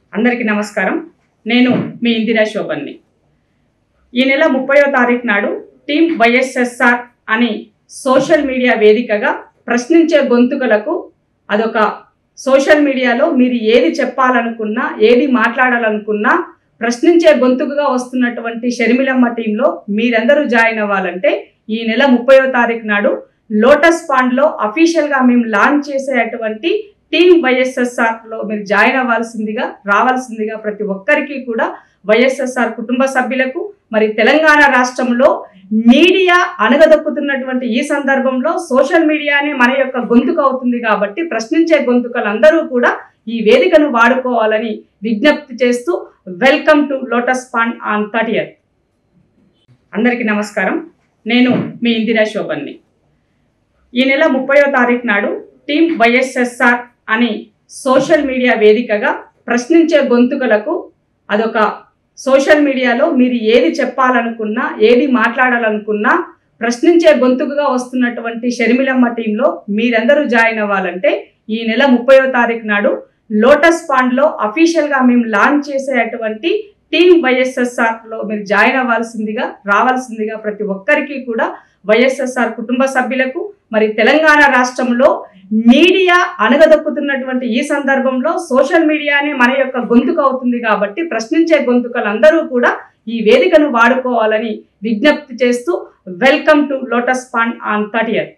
అందరికీ నమస్కారం నేను మీ ఇందిరా శోభన్ని ఈ నెల ముప్పయో తారీఖు నాడు టీం వైఎస్ఎస్ఆర్ అని సోషల్ మీడియా వేదికగా ప్రశ్నించే గొంతుకలకు అదొక సోషల్ మీడియాలో మీరు ఏది చెప్పాలనుకున్నా ఏది మాట్లాడాలనుకున్నా ప్రశ్నించే గొంతుకుగా వస్తున్నటువంటి షర్మిలమ్మ టీంలో మీరందరూ జాయిన్ అవ్వాలంటే ఈ నెల ముప్పయో తారీఖు నాడు లోటస్ పాండ్లో అఫీషియల్గా మేము లాంచ్ చేసేటువంటి టీం వైఎస్ఎస్ఆర్ లో మీరు జాయిన్ అవ్వాల్సిందిగా రావాల్సిందిగా ప్రతి ఒక్కరికి కూడా వైఎస్ఎస్ఆర్ కుటుంబ సభ్యులకు మరి తెలంగాణ రాష్ట్రంలో మీడియా అణగదొక్కుతున్నటువంటి ఈ సందర్భంలో సోషల్ మీడియానే మన యొక్క గొంతుక అవుతుంది కాబట్టి ప్రశ్నించే గొంతుకలందరూ కూడా ఈ వేదికను వాడుకోవాలని విజ్ఞప్తి చేస్తూ welcome to Lotus Pond on thirtieth అందరికీ నమస్కారం నేను మీ ఇందిరా శోభన్ని ఈ నెల ముప్పయో తారీఖు నాడు టీం వైఎస్ఎస్ఆర్ అని సోషల్ మీడియా వేదికగా ప్రశ్నించే గొంతుకలకు అదొక సోషల్ మీడియాలో మీరు ఏది చెప్పాలనుకున్నా ఏది మాట్లాడాలనుకున్నా ప్రశ్నించే గొంతుకుగా వస్తున్నటువంటి షర్మిలమ్మ టీంలో మీరందరూ జాయిన్ అవ్వాలంటే ఈ నెల ముప్పయో తారీఖు నాడు లోటస్ పాండ్లో అఫీషియల్గా మేము లాంచ్ చేసేటువంటి టీం వైఎస్ఎస్ఆర్ లో మీరు జాయిన్ అవ్వాల్సిందిగా రావాల్సిందిగా ప్రతి ఒక్కరికి కూడా వైఎస్ఎస్ఆర్ కుటుంబ సభ్యులకు మరి తెలంగాణ రాష్ట్రంలో మీడియా అణగదొక్కుతున్నటువంటి ఈ సందర్భంలో సోషల్ మీడియానే మన యొక్క గొంతుక అవుతుంది కాబట్టి ప్రశ్నించే గొంతుకలందరూ కూడా ఈ వేదికను వాడుకోవాలని విజ్ఞప్తి చేస్తూ welcome to Lotus Pond on థర్టియత్